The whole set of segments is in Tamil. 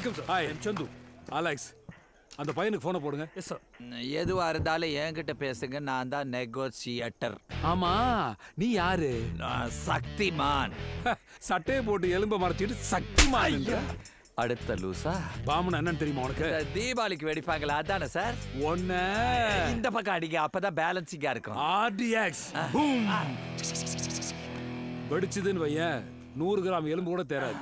வணக்கம் சார் ஹாய் சந்து அலெக்ஸ் அந்த பையனுக்கு ஃபோனை போடுங்க எஸ் சார் எதுவா இருந்தாலும் என்கிட்ட பேசுங்க நான் தான் நெகோசியேட்டர் ஆமா நீ யாரு சக்திமான் சட்டையை போட்டு எலும்ப மறைச்சிட்டு சக்திமான் அடுத்த லூசா பாமன் என்னன்னு தெரியுமா உனக்கு இந்த தீபாவளிக்கு வெடிப்பாங்களா அதானே சார் ஒன்னு இந்த பக்கம் அடிங்க அப்பதான் பேலன்சிங்கா இருக்கும் ஆர்டிஎக்ஸ் பூம் வெடிச்சதுன்னு வையேன் நூறு கிராம் எலும்பு கூட தேராது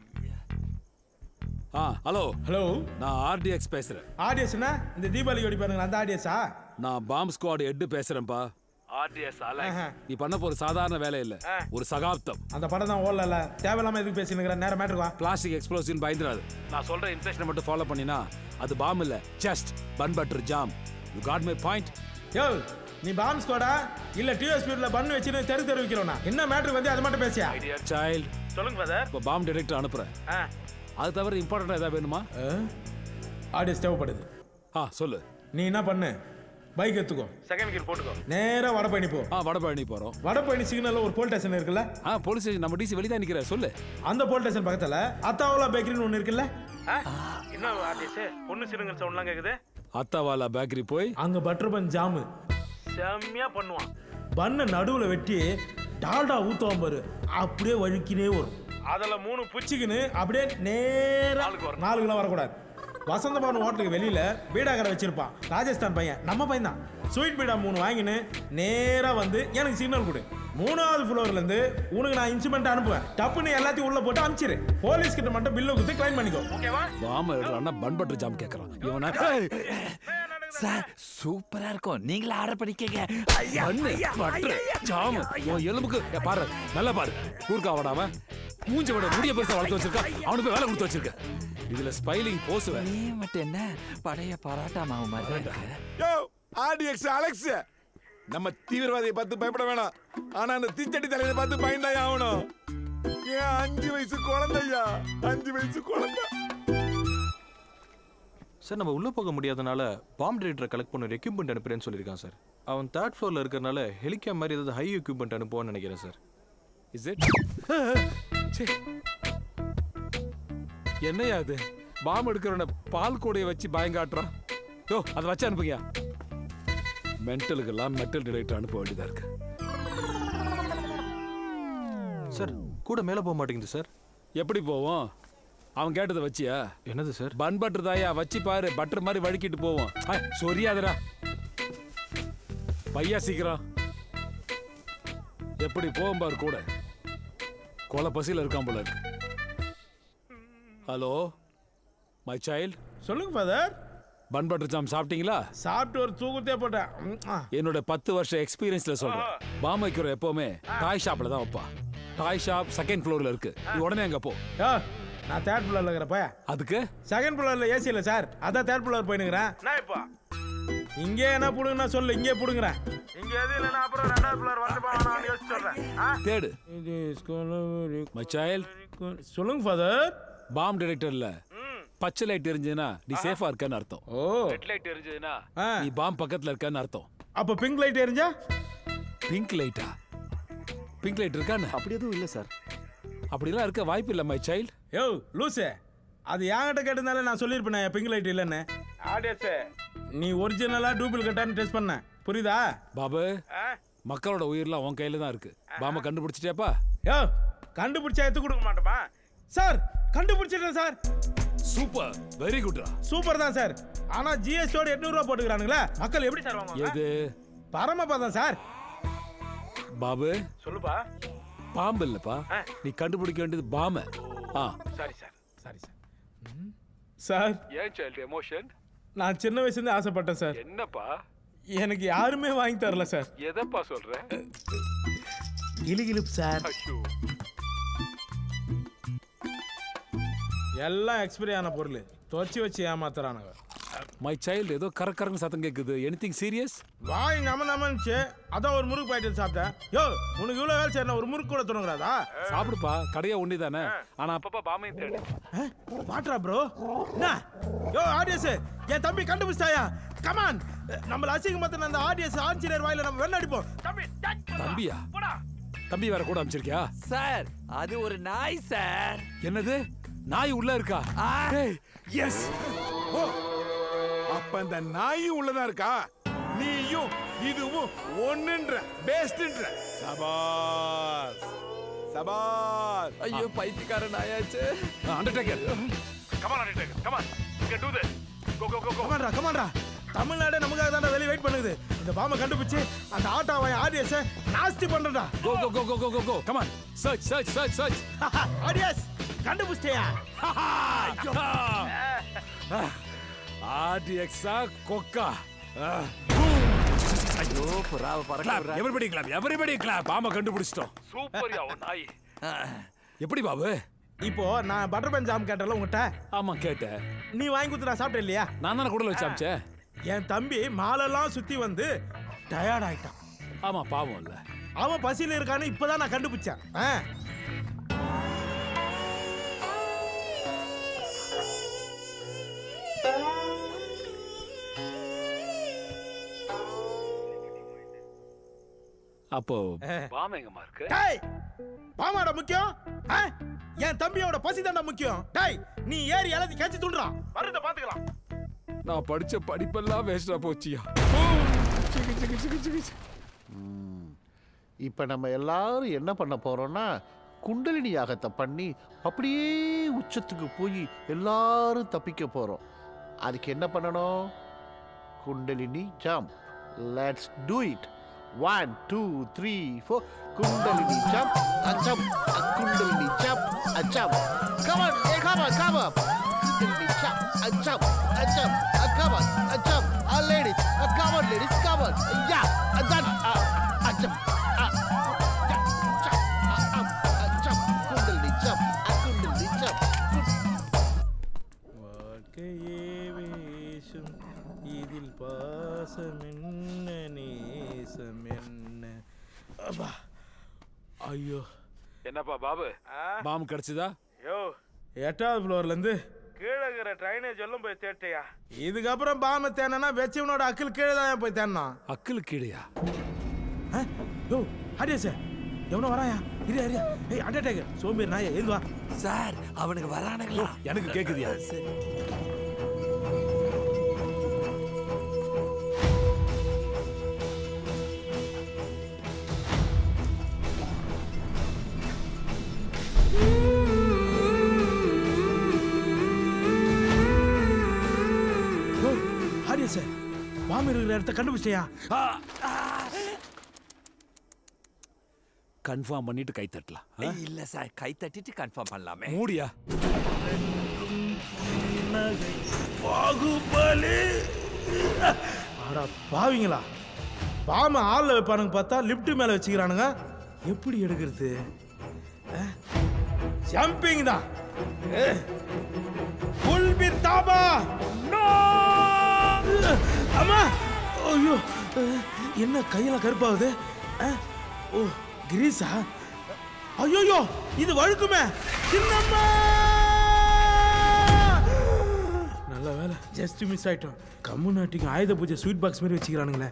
ஆ ஹலோ ஹலோ நான் ஆர்டிஎக்ஸ் பேசுறேன் ஆடியன்ஸ்னா இந்த தீபாவளி வெடிப்பாருங்க அந்த ஆடியன்ஸா நான் பாம் ஸ்குவாட் ஹெட் பேசுறேன்ப்பா ஆர்டிஎஸ் நீ பண்ண போற சாதாரண வேலை இல்ல ஒரு சகாப்தம் அந்த படம் தான் ஓடல தேவையில்லாம எதுக்கு பேசினுங்கிற நேரம் மேட்ருக்கு வா பிளாஸ்டிக் எக்ஸ்ப்ளோசிவ் பயந்துராது நான் சொல்ற இன்ஸ்ட்ரக்ஷனை மட்டும் ஃபாலோ பண்ணினா அது பாம் இல்ல just bun butter jam you got my point yo நீ பாம் ஸ்குவாடா இல்ல டிஎஸ் ஸ்பீட்ல பண்ணு வச்சுன்னு தெரு தெரு வைக்கிறோம்னா என்ன மேட்ரு வந்து அது மட்டும் பேசியா சைல்ட் சொல்லுங்க ஃபாதர் இப்போ பாம் டிடெக்டர் அனுப்புறேன் அது தவிர இம்பார்ட்டண்டா ஏதாவது வேணுமா ஆடியன்ஸ் தேவைப்படுது ஆ சொல்லு நீ என்ன பண்ணு பைக் எடுத்துக்கோ செகண்ட் கீர் போட்டுக்கோ நேரா வடபழனி போ ஆ வடபழனி போறோம் வடபழனி சிக்னல்ல ஒரு போல் ஸ்டேஷன் இருக்குல்ல ஆ போலீஸ் ஸ்டேஷன் நம்ம டிசி வெளியே தான் நிக்கிற சொல்லு அந்த போல் ஸ்டேஷன் பக்கத்துல அத்தாவுலா பேக்கரின்னு ஒன்னு இருக்குல்ல என்ன ஆடியன்ஸ் பொண்ணு சிறுங்க சவுண்ட்லாம் கேக்குது அத்தாவாலா பேக்கரி போய் அங்க பட்டர் பன் ஜாமு செம்மையா பண்ணுவான் பண்ண நடுவுல வெட்டி டால்டா ஊத்துவான் பாரு அப்படியே வழுக்கினே வரும் அதுல மூணு புச்சிக்கின்னு அப்படியே நேரா நாலு கிலோ வரக்கூடாது வசந்தபானு ஹோட்டலுக்கு வெளியில பீடாக்கரை வச்சிருப்பான் ராஜஸ்தான் பையன் நம்ம பையன் தான் ஸ்வீட் பீடா மூணு வாங்கின்னு நேரா வந்து எனக்கு சிக்னல் கொடு மூணாவது ஃப்ளோர்ல இருந்து உனக்கு நான் இன்ஸ்ட்ருமெண்ட் அனுப்புவேன் டப்புன்னு எல்லாத்தையும் உள்ள போட்டு அனுப்பிச்சிரு போலீஸ் கிட்ட மட்டும் பில்ல கொடுத்து கிளைம் பண்ணிக்கோ ஓகேவா பாம் எடுறான்னா பன் பட்டர் ஜாம் கேக்குறான் இவனா சார் சூப்பரா இருக்கும் நீங்களே ஆர்டர் பண்ணிக்கங்க ஐயா, பண்ணு ஐயா, பட்டர் ஐயா, ஜாம் ஐயா. உன் எலும்புக்கு ஏ, பாரு நல்லா பாரு கூர்க்கா வடாம மூஞ்ச விட முடிய பெருசா வளர்த்து வச்சிருக்கா அவனுக்கு போய் வேலை கொடுத்து வச்சிருக்க இதுல ஸ்பைலிங் போஸ் வேற நீ மட்டும் என்ன பழைய பரோட்டா மாவு மாதிரி இருக்கு. யோ ஆர்டிஎக்ஸ் அலெக்ஸ் நம்ம தீவிரவாதியை பார்த்து பயப்பட வேணாம் ஆனா அந்த தீச்சட்டி தலையை பார்த்து பயந்தாய் ஆகணும் ஏன் அஞ்சு வயசு குழந்தையா அஞ்சு வயசு குழந்தை சார் நம்ம உள்ளே போக முடியாதனால பாம் டிரெக்டரை கலெக்ட் பண்ண ஒரு எக்யூப்மெண்ட் அனுப்புறேன்னு சொல்லியிருக்கான் சார் அவன் தேர்ட் ஃப்ளோரில் இருக்கிறனால ஹெலிகாம் மாதிரி ஏதாவது ஹை எக்யூப்மெண்ட் அனுப்புவான்னு நினைக்கிறேன் சார் இஸ் இட் என்னையா அது பாம் எடுக்கிறவன பால் கூடைய வச்சு பயங்காட்டுறான் யோ அதை வச்சு அனுப்புங்க மென்டலுக்கெல்லாம் மெட்டல் டிடெக்டர் அனுப்ப வேண்டியதா இருக்கு சார் கூட மேலே போக மாட்டேங்குது சார் எப்படி போவோம் அவன் கேட்டதை வச்சியா என்னது சார் பன் பட்டர் தாயா வச்சு பாரு பட்டர் மாதிரி வழுக்கிட்டு போவோம் ஐ, சொரியாதடா பையா சீக்கிரம் எப்படி போவோம் பாரு கூட கொலை பசியில் இருக்கான் போல இருக்கு ஹலோ மை சைல்ட் சொல்லுங்க ஃபாதர் பன் பட்டர் ஜாம் சாப்பிட்டீங்களா சாப்பிட்டு ஒரு தூக்கத்தே போட்டேன் ம், ஆ. என்னோட பத்து வருஷம் எக்ஸ்பீரியன்ஸ்ல சொல்றேன் பாம் வைக்கிற எப்பவுமே டாய் ஷாப்ல தான் வைப்பா டாய் ஷாப் செகண்ட் ஃப்ளோர்ல இருக்கு நீ உடனே அங்க போ யோ நான் தேர்ட் ஃப்ளோர்ல இருக்கிறப்ப அதுக்கு செகண்ட் ஃப்ளோர்ல ஏசி இல்ல சார் அதான் தேர்ட் ஃப்ளோர் போயினுக்கிறேன் நான் இப்போ இங்கே என்ன புடுங்கனா சொல்லு இங்கே புடுங்குறேன் இங்க எது இல்லைன்னா அப்புறம் ரெண்டாவது ஃப்ளோர் வந்து நான் யோசிச்சு சொல்றேன் தேடு மை சைல்ட் சொல்லுங்க ஃபாதர் பாம் டிடெக்டர்ல பச்சை லைட் எரிஞ்சதுன்னா நீ சேஃபா இருக்கன்னு அர்த்தம் ஓ ரெட் லைட் எரிஞ்சதுன்னா ஆ. நீ பாம் பக்கத்துல இருக்கன்னு அர்த்தம் அப்ப பிங்க் லைட் எரிஞ்சா பிங்க் லைட்டா பிங்க் லைட் இருக்கான்னு அப்படி எதுவும் இல்லை சார் அப்படிலாம் இருக்க வாய்ப்பு இல்லை மை சைல்ட் யோ லூசு அது என்கிட்ட கேட்டதுனால நான் சொல்லியிருப்பேன் பிங்க் லைட் இல்லைன்னு ஆடியன்ஸ் நீ ஒரிஜினலா டூப்ளிகேட்டான்னு டெஸ்ட் பண்ண புரியுதா பாபு மக்களோட உயிர்லாம் உன் கையில தான் இருக்கு பாம கண்டுபிடிச்சிட்டியாப்பா யோ கண்டுபிடிச்சா எடுத்து கொடுக்க மாட்டோமா சார் கண்டுபிடிச்சிட்டேன் சார் சூப்பர் வெரி குட்ரா சூப்பர் தான் சார் ஆனா ஜிஎஸ்டியோட எட்நூறு ரூபா போட்டுக்கிறானுங்களே மக்கள் எப்படி சார் வாங்குவாங்க எது பரமபதம் சார் பாபு சொல்லுப்பா பாம்பு இல்லப்பா நீ கண்டுபிடிக்க வேண்டியது பாம ஆ sorry sir sorry sir sir ஏன் சைல்டு எமோஷன் நான் சின்ன வயசுலேருந்து ஆசைப்பட்டேன் சார் என்னப்பா எனக்கு யாருமே வாங்கி தரல சார் எதப்பா சொல்ற கிளிகிளிப் சார் ஐயோ எல்லாம் எக்ஸ்பிரி ஆன பொருள் துவச்சி வச்சு ஏமாத்துறானுங்க மை சைல்டு ஏதோ கரக்கரன்னு சத்தம் கேக்குது எனிதிங் சீரியஸ் வாய் நம்ம நம்மச்சு அதான் ஒரு முறுக்கு பாக்கெட் சாப்பிட்டேன் யோ உனக்கு இவ்வளோ வேலை சரி ஒரு முறுக்கு கூட தொடங்குறாதா சாப்பிடுப்பா கடையா ஒண்டி தானே ஆனா அப்பப்பா பாமையும் தேடு வாட்ரா ப்ரோ என்ன யோ ஆடியன்ஸ் என் தம்பி கண்டுபிடிச்சாயா கமான் நம்மள அசிங்கமத்தின அந்த ஆடியன்ஸ் ஆஞ்சநேயர் வாயில நம்ம வெள்ள அடிப்போம் தம்பி தம்பியா தம்பி வேற கூட அமைச்சிருக்கியா சார் அது ஒரு நாய் சார் என்னது நாய் உள்ள இருக்கா எஸ் ஓ அப்ப அந்த நாயும் உள்ளதா இருக்கா நீயும் இதுவும் ஒண்ணுன்ற பெஸ்ட்ன்ற சபாஸ் சபாஸ் ஐயோ பைத்தியக்காரன் ஆயாச்சு அண்டர்டேக்கர் கமான்டா கமான்டா தமிழ்நாடு நமக்காக தான் வெளியே வெயிட் பண்ணுது இந்த பாம்பை கண்டுபிடிச்சு அந்த ஆட்டோவை ஆடியன்ஸ் நாஸ்தி பண்றடா go go go go go go go come on search search search search audience கண்டுபிடிச்சிட்டியா ஆர்டிஎக்ஸா கொக்கா ஐயோ புறாவை பறக்க கிளாப் விடுறா. எவரிபடி கிளாப் எவரிபடி கிளாப் பாம்ப கண்டுபிடிச்சிட்டோம் சூப்பர்யா உன் நாய் எப்படி பாபு இப்போ நான் பட்டர் பன் ஜாம் கேட்டல உங்ககிட்ட ஆமா கேட்டேன் நீ வாங்கி கொடுத்து நான் சாப்பிட்டேன் இல்லையா நான் தானே குடல் வச்சு அமிச்சேன் என் தம்பி மாலெல்லாம் சுத்தி வந்து டயர்ட் ஆயிட்டான் ஆமா பாவம் இல்ல அவன் பசியில இருக்கான்னு இப்பதான் நான் கண்டுபிடிச்சேன் ஆ. அப்போ டேய் பாமாடா முக்கியம் ஆ? என் தம்பியோட பசி தாண்டா முக்கியம் டேய் நீ ஏறி எல்லாத்தையும் கேச்சு துள்றா வருத பாத்துக்கலாம் நான் படிச்ச படிப்பெல்லாம் வேஸ்டா போச்சியா இப்போ நம்ம எல்லாரும் என்ன பண்ண போறோம்னா குண்டலினி யாகத்தை பண்ணி அப்படியே உச்சத்துக்கு போய் எல்லாரும் தப்பிக்க போறோம் அதுக்கு என்ன பண்ணணும் kundalini jump let's do it one two three four kundalini jump அச்சம் குண்டலினி ஜம்ப் அச்சம் கமன் ஏ கமன் கமன் குண்டலினி ஜம்ப் அச்சம் அச்சம் கமன் அச்சம் ladies come on ladies come on yeah அதான் அச்சம் குண்டலினி ஜம்ப் குண்டலினி ஜம்ப் வாழ்க்கையே வேஷம் இதில் பாசம் என்ன நேசம் என்ன அப்பா ஐயோ என்னப்பா பாபு பாம்பு கிடைச்சதா யோ எட்டாவது ஃப்ளோர்ல இருந்து கீழே இருக்கிற ட்ரைனேஜ் எல்லாம் போய் தேட்டையா இதுக்கப்புறம் பாம்பை தேனா வெச்சவனோட அக்கில் கீழே தான் போய் தேடணும் அக்கலு கீழையா ஆ? யோ அடியா சார் எவனோ வராயா இரியா இரியா ஏய் அண்டர்டேக்கர் சோம்பேறி நாயா எழுது வா சார் அவனுக்கு வரானுங்களா எனக்கு கேக்குதியா யோ ஆடியா சார் பாம்பு இருக்கிற இடத்த கண்டுபிடிச்சியா கன்ஃபார்ம் பண்ணிட்டு கை தட்டலாம் ஆ? இல்ல சார் கை தட்டிட்டு கன்ஃபார்ம் பண்ணலாமே மூடியா பாகுபலி அடா பாவிங்களா பாம்பை ஆளில் வைப்பானுங்க பார்த்தா லிஃப்ட் மேலே வச்சுக்கிறானுங்க எப்படி எடுக்கிறது ஜம்பிங் தான் புல் பி தாபா அம்மா ஐயோ அஹ், என்ன கையெல்லாம் கருப்பாகுது அஹ், ஓ கிரீஸா ஐயோயோ இது வழுக்குமே சின்னம்மா நல்ல வேலை ஜஸ்ட் மிஸ் ஆயிட்டோம் கம்முனாட்டிங்க ஆயுத பூஜை ஸ்வீட் பாக்ஸ் மாதிரி வச்சுக்கிறானுங்களே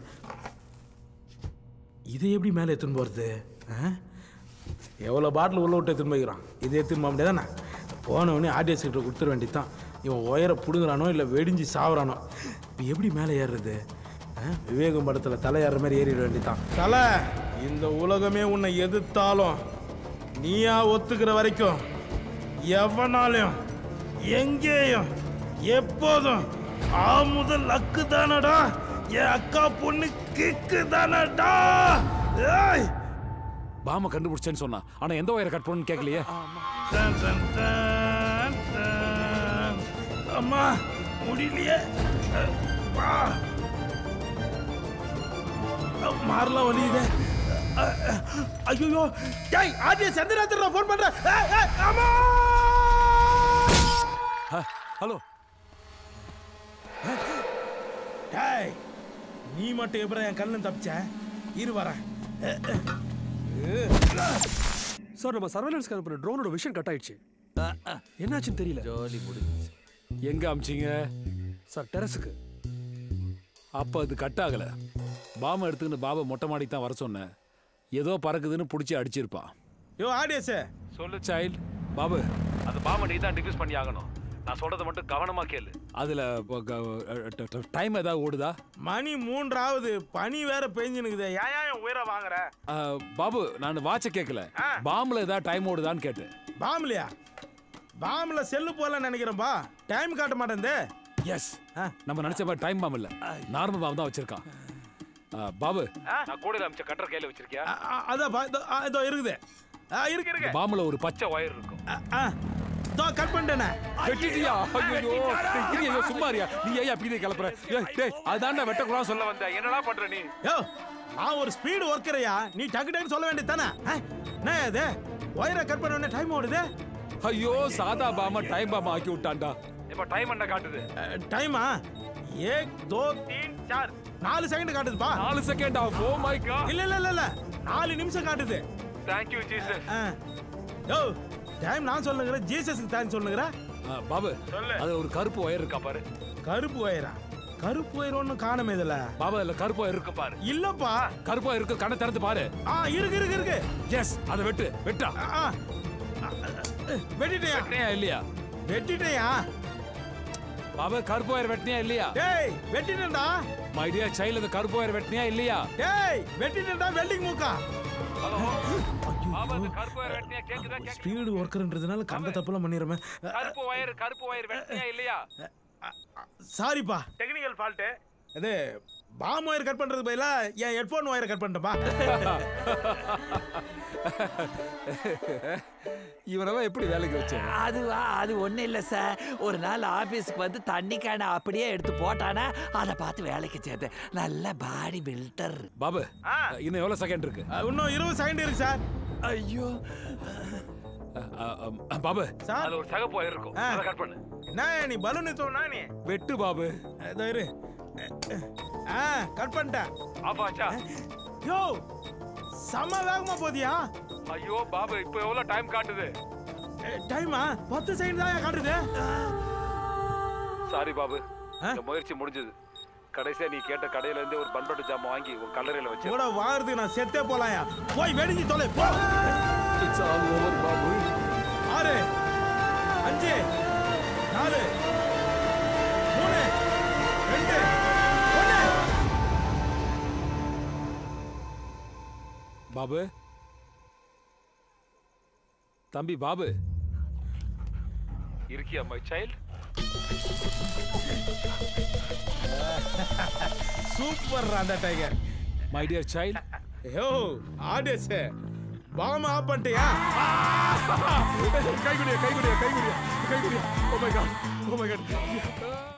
இதை எப்படி மேலே எடுத்துன்னு போகிறது எவ்வளோ பாட்டில் உள்ள விட்டு எடுத்துன்னு போய்க்கிறான் இதை எடுத்துன்னு போக முடியாதானே போனவொடனே ஆர்டிஎஸ் கிட்ட கொடுத்துட வேண்டியதான் இவன் உயர பிடுங்குறானோ இல்லை வெடிஞ்சு சாவறானோ இப்போ எப்படி மேலே ஏறுறது ஆ? விவேகம் படத்தில் தலை ஏறுற மாதிரி ஏறிட வேண்டியதான் தலை இந்த உலகமே உன்னை எதிர்த்தாலும் நீயா ஒத்துக்கிற வரைக்கும் எவனாலையும் எங்கேயும் எப்போதும் ஆ முதல் அக்கு தானடா என் அக்கா பொண்ணு கிக்கு தானடா ஏய் பாம்பை கண்டுபிடிச்சேன்னு சொன்னா ஆனா எந்த ஒயரை கட் பண்ணணும்னு கேட்கலையே டன், டன், டன், டன். அம்மா முடியலையே அஹ், வா. அஹ், மாறலாம் வலியுதே ஐயோ டேய் ஆதிய சந்திராத்திர ஃபோன் பண்றேன் ஏய், ஏய், அம்மா ஹலோ டேய் நீ மட்டும் எப்படி என் கண்ணு தப்பிச்ச இரு வரேன் சார் நம்ம சர்வேலன்ஸ் அனுப்புற ட்ரோனோட விஷன் கட் ஆயிடுச்சு என்னாச்சுன்னு தெரியல ஜோலி முடிஞ்சு எங்க அமிச்சிங்க சார் டெரஸுக்கு அப்ப அது கட் ஆகல பாம்பை எடுத்துக்கிட்டு பாபா மொட்டை மாடிக்கு தான் வர சொன்னேன் ஏதோ பறக்குதுன்னு பிடிச்சி அடிச்சிருப்பான் யோ ஆடியஸ் சொல்லு சைல்ட் பாபு அந்த பாம நீ தான் டிஃபியூஸ் பண்ணி ஆகணும் நான் சொல்றதை மட்டும் கவனமா கேளு அதுல டைம் ஏதாவது ஓடுதா மணி மூன்றாவது பனி வேற பெஞ்சுனுக்குது ஏன் ஏன் உயிரை வாங்குற அஹ், பாபு நான் வாட்ச கேட்கல ஆ. பாம்புல ஏதாவது டைம் ஓடுதான்னு கேட்டேன் பாம்புலையா பாம்புல செல்லு போல நினைக்கிறேன்பா டைம் காட்ட மாட்டேன் எஸ் நம்ம நினைச்ச மாதிரி டைம் பாம் இல்ல நார்மல் பாம் தான் வச்சிருக்கான் அஹ், பாபு நான் கூட அமைச்ச கட்டர் கையில வச்சிருக்கியா அதான் பா- இதோ ஆ, இதோ இருக்குது ஆ, இருக்கு இருக்கு பாம்புல ஒரு பச்சை ஒயர் இருக்கும் ஆ, ஆ. இதோ கட் பண்ணிட்டேனே வெட்டிட்டியா ஐயோ டேய், ஐயோ சும்மாரியா நீ ஏன் அப்படி கிளப்புற ஏய், டேய் அதான்டா வெட்டக்கூடாது சொல்ல வந்த என்னடா பண்ற நீ யோ நான் ஒரு ஸ்பீடு ஒர்க்கரையா நீ டக்கு டக்குன்னு சொல்ல வேண்டியது தானே என்ன இது ஒயரை கட் பண்ண உடனே டைம் ஓடுது ஐயோ சாதா பாமா டைம் பாமா ஆக்கி விட்டான்டா இப்ப டைம் என்ன காட்டுது டைமா ஏக் தோ தீன் சார் நாலு செகண்ட் காட்டுதுப்பா நாலு second off oh my god இல்ல இல்ல இல்ல இல்ல நாலு நிமிஷம் காட்டுது தேங்க் யூ ஜீசஸ் ஆ. யோ டைம் நான் சொல்லுங்கிறேன் ஜீசஸ்க்கு தான் சொல்லுங்கிறேன் பாபு அது ஒரு கருப்பு ஒயர் இருக்கா பாரு கருப்பு ஒயரா கருப்பு ஒயர் ஒன்றும் காணுமே இதுல பாபா இல்ல கருப்பு ஒயர் இருக்கு பாரு இல்லப்பா கருப்பு ஒயர் இருக்கு கண்ணை திறந்து பாரு ஆ இருக்கு இருக்கு இருக்கு எஸ் அதை வெட்டு வெட்டா ஆ, ஆ. ஆ, வெட்டிட்டேயா வெட்டினியா இல்லையா வெட்டிட்டேயா பாபா கருப்பு ஒயர் வெட்டினியா இல்லையா டேய் வெட்டிட்டேன்டா மை டியர் சைல்டு இந்த கருப்பு ஒயர் வெட்டினியா இல்லையா டேய் வெட்டிட்டேன்டா வெல்டிங் மூக்கா பாபா இந்த கருப்பு ஒயர் வெட்டினியா கேக்குதா ஸ்பீடு ஒர்க்கர்ன்றதுனால கண்ட தப்புலாம் பண்ணிடுறேன் கருப்பு ஒயர் கருப்பு ஒயர் வெட்டினியா இல்லையா சாரிப்பா டெக்னிக்கல் ஃபால்ட்டு இது பாம் ஒயர் கட் பண்றதுக்கு பதிலா என் ஹெட்ஃபோன் ஒயரை கட் பண்ணிட்டேன்ப்பா இவனெல்லாம் எப்படி வேலைக்கு வச்சேன் அதுவா அது ஒண்ணும் இல்ல சார் ஒரு நாள் ஆபீஸ்க்கு வந்து தண்ணி கேனை அப்படியே எடுத்து போட்டானா அதை பார்த்து வேலைக்கு சேர்த்தேன் நல்ல பாடி பில்டர் பாபு இன்னும் எவ்வளவு செகண்ட் இருக்கு அஹ், இன்னும் இருபது செகண்ட் இருக்கு சார் ஐயோ அஹ், அஹ், பாபு சார் அது ஒரு சகப்பு ஒயர் இருக்கும் ஆ. அதை கட் பண்ணு என்ன நீ பலூன் தோணா நீ வெட்டு பாபு இதோ இரு ஆ கட் பண்ணிட்டேன் ஆஃப் ஆச்சா யோ செம்ம வேகமா போதியா ஐயோ பாபு இப்போ எவ்வளவு டைம் காட்டுது டைமா பத்து செகண்ட் தான் காட்டுது சாரி பாபு ஆ? இந்த முயற்சி முடிஞ்சது கடைசியா நீ கேட்ட கடையில இருந்து ஒரு பண்பாட்டு ஜாமான் வாங்கி உன் கல்லறையில வச்சேன் கூட வாங்குறதுக்கு நான் செத்தே போலாயா போய் வெடிஞ்சு தொலை போ இட்ஸ் ஆல் ஓவர் பாபு ஆறு அஞ்சு நாலு மூணு ரெண்டு ஒண்ணு பாபு தம்பி பாபு இருக்கியா மை சைல்ட் சூப்பர் அந்த tiger my dear child yo audience bomb off பண்ணிட்டியா கைகுடியா கைகுடியா கைகுடியா கைகுடியா oh my god oh my God